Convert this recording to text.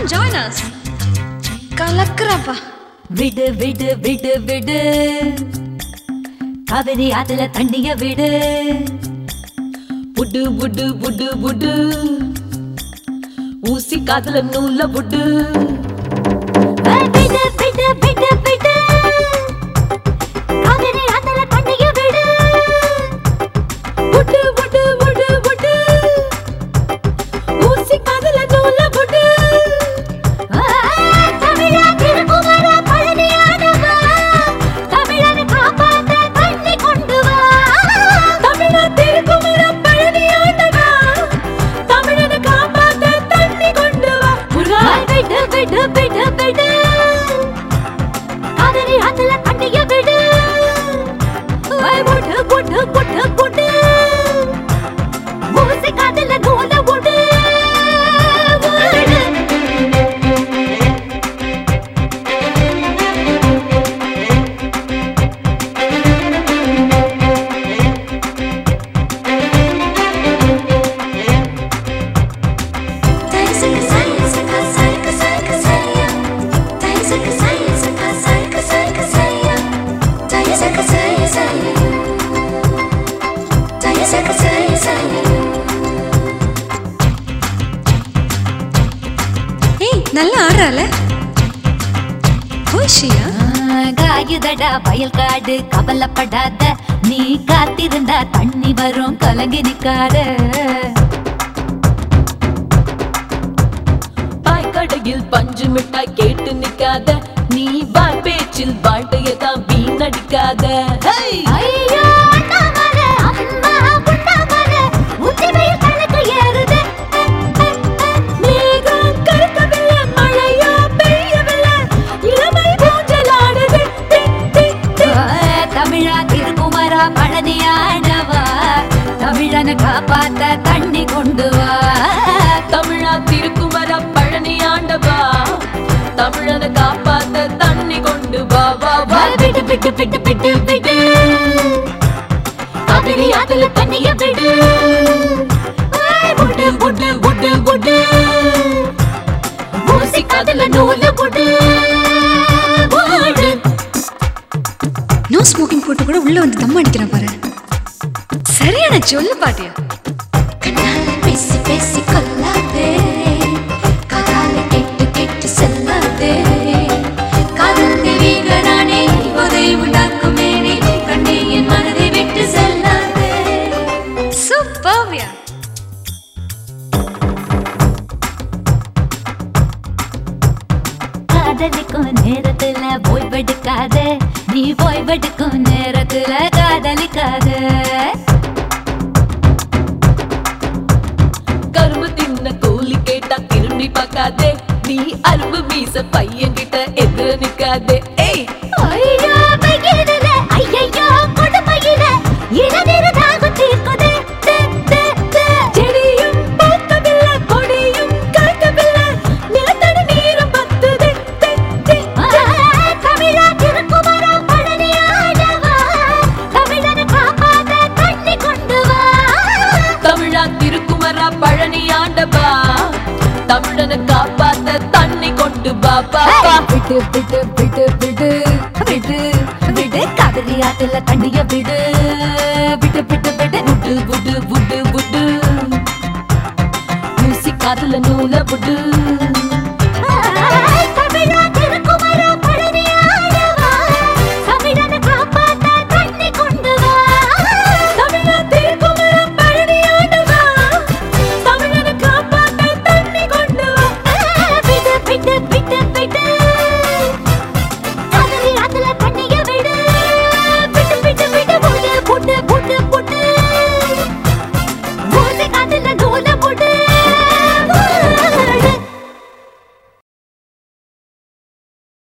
join us. கலக்குறாப்பா விடு விடு விடு விடு காவிரி ஆத்துல தண்ணிய விடு புடு புடு புடு புடு ஊசி காதுல நூல புடு ஏய், விடு விடு விடு விடு காவிரி ஆத்துல தண்ணிய விடு புடு புடு புடு புடு ஊசி காதுல நூல புடு ஏய், தமிழா திருக்குமர பழனியானவா தமிழனை காப்பாத்த தண்ணி கொண்டு வா தமிழா திருக்குமர பழனி ஆண்டவா தமிழனை காப்பாத்த தண்ணி கொண்டு வா முருகா ஏய், விடு விடு விடு விடு காவிரி ஆத்துல தண்ணிய விடு ஏய், புடு புடு புடு புடு ஊசி காதுல நூல விடு விடு. ஏய் நல்லா ஆடுறால ஹோஷியா காயுதடா வயல் காடு கவலைப்படாத நீ காத்திருந்தா தண்ணி வரும் கலங்கி நிக்காத பாய்க்கடையில் பஞ்சு மிட்டாய் கேட்டு நிக்காத நீ வாய் பேச்சில் வாழ்க்கையை தான் வீணடிக்காத Hey! ஐயோ அண்ணாமலை, அம்மா புண்ணாமலை, உச்சி வெயில் கணக்கு ஏறுது. மேகம் கருக்கவில்லை, மழையோ பெய்யவில்லை, இளமை ஊஞ்சலாடுது. டி, டி, டி. ஏ, தமிழா திருக்குமரா பழனியானவா தமிழனை காப்பாத்த தண்ணி கொண்டு வா தமிழா திருக்குமர பழனி ஆண்டவா தமிழனை காப்பாத்த தண்ணி கொண்டு வா வா வா விட்டு விட்டு விட்டு விட்டு விட்டு காவிரி ஆத்துல தண்ணிய விடு ஏய், புட்டு புட்டு புட்டு புட்டு ஊசி காதுல நூல புட்டு புடு. நோ ஸ்மோக்கிங் போட்டு கூட உள்ள வந்து தம் அடிக்கிறான் பாரு சரியான சொல்லு பாட்டியா கண்ணால பேசி பேசி கொல்லாதே காதால கேட்டு கேட்டு செல்லாதே காதல் தெய்வீக நானே உதை உண்டாக்கும் மேனே கண்ணே என் மனதை விட்டு செல்லாதே சூப்பர்வியா காதலிக்கும் நேரத்துல ஓய்வெடுக்காத நீ ஓய்வெடுக்கும் நேரத்துல காதலிக்காத கரும்பு தின்ன கூலி கேட்டா திரும்பி பார்க்காதே நீ அரும்பு மீச பையன் கிட்ட எதிர நிக்காதே ஏய் ஐயோ பையனில ஐயையோ கொடுமையில இளநீர் தாகம் தீர்க்குதே தே, தே, தே. செடியும் பூக்கவில்லை கொடியும் காய்க்கவில்லை நிலத்தடி நீரும் பத்துது தி, தி. ஆ, தமிழா திருக்குமரா பழனியானவா தமிழனை காப்பாத்த தண்ணி கொண்டு வா தமிழா திருக்குமரா பழனி ஆண்டவா தமிழனை காப்பாத்த தண்ணி கொண்டு வா வா வா விட்டு விட்டு விட்டு விட்டு விட்டு விடு காவிரி ஆத்துல தண்ணிய விடு